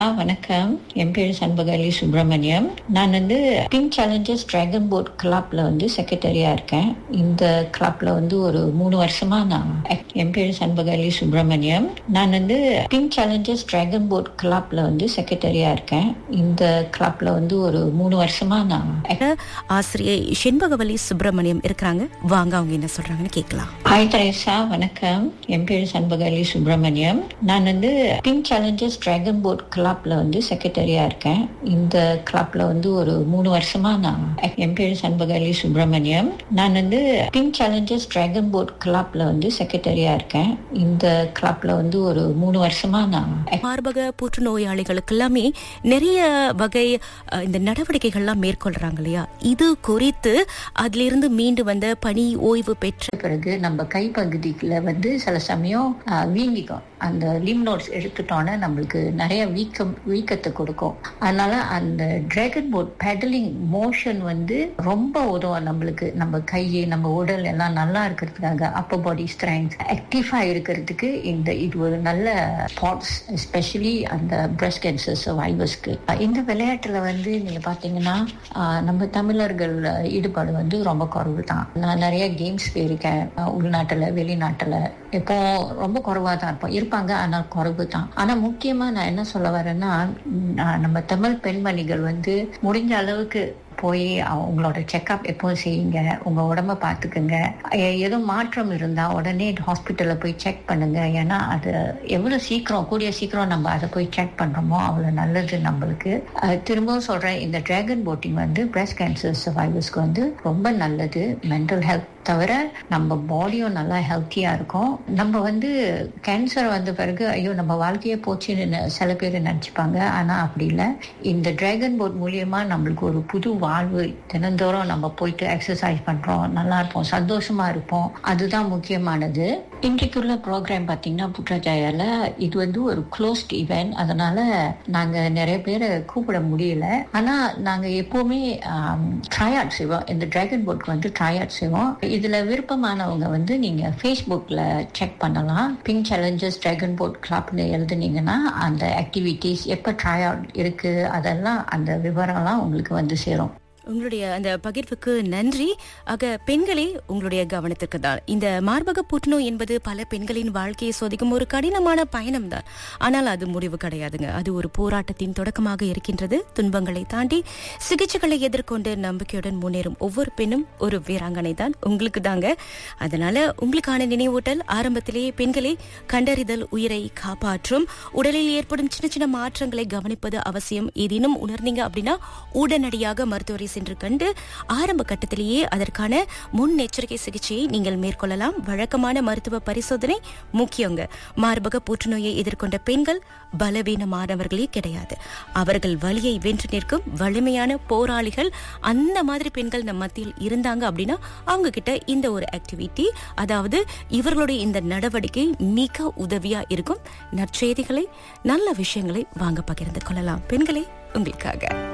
ஆ வணக்கம் என் பேர் சண்பகாலி சுப்பிரமணியம் நான் வந்து பிங்க் சேலஞ்சர்ஸ் டிராகன் போட் கிளப்ல வந்து செக்ரட்டரியா இருக்கேன் இந்த கிளப்ல வந்து ஒரு மூணு வருஷமா நான் act- என் பேர் சண்பகாலி சுப்பிரமணியம் நான் வந்து பிங்க் சேலஞ்சர்ஸ் டிராகன் போட் கிளப்ல வந்து செக்ரட்டரியா இருக்கேன் இந்த கிளப்ல வந்து ஒரு மூணு வருஷமா நான் act- ஆசிரியை செண்பகவல்லி சுப்பிரமணியம் இருக்கிறாங்க வாங்க அவங்க என்ன சொல்றாங்கன்னு கேட்கலாம் ஹாய் தரேசா வணக்கம் என் பேர் சண்பகாலி சுப்பிரமணியம் நான் வந்து பிங்க் சேலஞ்சர்ஸ் டிராகன் போட் கிளப்ல வந்து செக்ரட்டரியா இருக்கேன் இந்த கிளப்ல வந்து ஒரு மூணு வருஷமா நான் என் பேர் சண்பகாலி சுப்பிரமணியம் நான் வந்து பிங்க் சேலஞ்சர்ஸ் டிராகன் போட் கிளப்ல வந்து செக்ரட்டரியா இருக்கேன் இந்த கிளப்ல வந்து ஒரு மூணு வருஷமா நான் மார்பக புற்றுநோயாளிகளுக்கு எல்லாமே நிறைய வகை அஹ், இந்த நடவடிக்கைகள்லாம் மேற்கொள்றாங்க இல்லையா இது குறித்து அதிலிருந்து மீண்டு வந்த பணி ஓய்வு பெற்ற பிறகு நம்ம கைப்பகுதிக்குள்ள வந்து சில சமயம் ஆஹ், வீங்கிக்கும் அந்த லிம் நோட்ஸ் எடுத்துட்டோன்னே நம்மளுக்கு நிறைய வீக்கம் வீக்கத்தை கொடுக்கும் அதனால அந்த டிராகன் போட் பெடலிங் மோஷன் வந்து ரொம்ப உதவும் நம்மளுக்கு நம்ம கை நம்ம உடல் எல்லாம் நல்லா இருக்கிறதுக்காக அப்பர் பாடி ஸ்ட்ரென்த் ஆக்டிவா இருக்கிறதுக்கு இந்த இது ஒரு நல்ல ஸ்பாட்ஸ் எஸ்பெஷலி அந்த பிரஸ்ட் கேன்சர் சர்வைவர்ஸ்க்கு இந்த விளையாட்டுல வந்து நீங்க பாத்தீங்கன்னா ஆஹ், நம்ம தமிழர்கள் ஈடுபாடு வந்து ரொம்ப குறைவு தான் நான் நிறைய கேம்ஸ் போயிருக்கேன் ஆஹ், உள்நாட்டுல வெளிநாட்டுல இப்போ ரொம்ப குறைவா தான் இருப்போம் இருப்பாங்க ஆனால் குறைவு தான் ஆனா முக்கியமா நான் என்ன சொல்ல வரேன்னா ம், ஆஹ், நம்ம தமிழ் பெண்மணிகள் வந்து முடிஞ்ச அளவுக்கு போய் அவ- உங்களோட செக்அப் எப்போ செய்யுங்க உங்க உடம்ப பார்த்துக்குங்க எ- எதுவும் மாற்றம் இருந்தா உடனே ஹாஸ்பிட்டல்ல போய் செக் பண்ணுங்க ஏன்னா அது எவ்வளவு சீக்கிரம் கூடிய சீக்கிரம் நம்ம அதை போய் செக் பண்றோமோ அவ்வளவு நல்லது நம்மளுக்கு அஹ், திரும்பவும் சொல்றேன் இந்த டிராகன் போட்டிங் வந்து பிரஸ்ட் கேன்சர் சர்வைவர்ஸ்க்கு வந்து ரொம்ப நல்லது மென்டல் ஹெல்த் தவிர நம்ம பாடியும் நல்லா ஹெல்த்தியா இருக்கும் நம்ம வந்து கேன்சர் வந்த பிறகு ஐயோ நம்ம வாழ்க்கையே போச்சுன்னு நெ- சில பேர் நினைச்சுப்பாங்க ஆனா அப்படி இல்லை இந்த டிராகன் போட் மூலியமா நம்மளுக்கு ஒரு புது வாழ்வு தினந்தோறும் நம்ம போயிட்டு எக்ஸசைஸ் பண்றோம் நல்லா இருப்போம் சந்தோஷமா இருப்போம் அதுதான் முக்கியமானது இன்றைக்குள்ள ப்ரோக்ராம் பார்த்தீங்கன்னா புற்றஜாயால இது வந்து ஒரு க்ளோஸ்ட் ஈவெண்ட் அதனால நாங்க நிறைய பேரை கூப்பிட முடியல ஆனா நாங்க எப்பவுமே ட்ரை அவுட் செய்வோம் இந்த டிராகன் போட்க்கு வந்து ட்ரை அவுட் செய்வோம் இதுல விருப்பமானவங்க வந்து நீங்க ஃபேஸ்புக்ல செக் பண்ணலாம் பிங்க் சேலஞ்சர்ஸ் டிராகன் போட் கிளப்னு எழுதுனீங்கன்னா அந்த ஆக்டிவிட்டீஸ் எப்ப ட்ரை அவுட் இருக்கு அதெல்லாம் அந்த விவரம்லாம் உங்களுக்கு வந்து சேரும் உங்களுடைய அந்த பகிர்வுக்கு நன்றி ஆக பெண்களே உங்களுடைய கவனத்திற்கு தான் இந்த மார்பக புற்றுநோய் என்பது பல பெண்களின் வாழ்க்கையை சோதிக்கும் ஒரு கடினமான பயணம் தான் ஆனால் அது முடிவு கிடையாதுங்க அது ஒரு போராட்டத்தின் தொடக்கமாக இருக்கின்றது துன்பங்களை தாண்டி சிகிச்சைகளை எதிர்கொண்டு நம்பிக்கையுடன் முன்னேறும் ஒவ்வொரு பெண்ணும் ஒரு வீராங்கனை தான் உங்களுக்கு தாங்க அதனால உங்களுக்கான நினைவூட்டல் ஆரம்பத்திலேயே பெண்களை கண்டறிதல் உயிரை காப்பாற்றும் உடலில் ஏற்படும் சின்ன சின்ன மாற்றங்களை கவனிப்பது அவசியம் ஏதேனும் உணர்ந்தீங்க அப்படின்னா உடனடியாக மருத்துவரை சென்று கண்டு ஆரம்ப கட்டத்திலேயே அதற்கான முன்னெச்சரிக்கை சிகிச்சையை நீங்கள் மேற்கொள்ளலாம் வழக்கமான மருத்துவ பரிசோதனை முக்கியங்க மார்பக புற்றுநோயை எதிர்கொண்ட பெண்கள் பலவீனமானவர்களே கிடையாது அவர்கள் வலியை வென்று நிற்கும் வலிமையான போராளிகள் அந்த மாதிரி பெண்கள் நம்ம மத்தியில் இருந்தாங்க அப்படின்னா அவங்க கிட்ட இந்த ஒரு ஆக்டிவிட்டி அதாவது இவர்களுடைய இந்த நடவடிக்கை மிக உதவியா இருக்கும் நற்செய்திகளை நல்ல விஷயங்களை வாங்க பகிர்ந்து கொள்ளலாம் பெண்களே உங்களுக்காக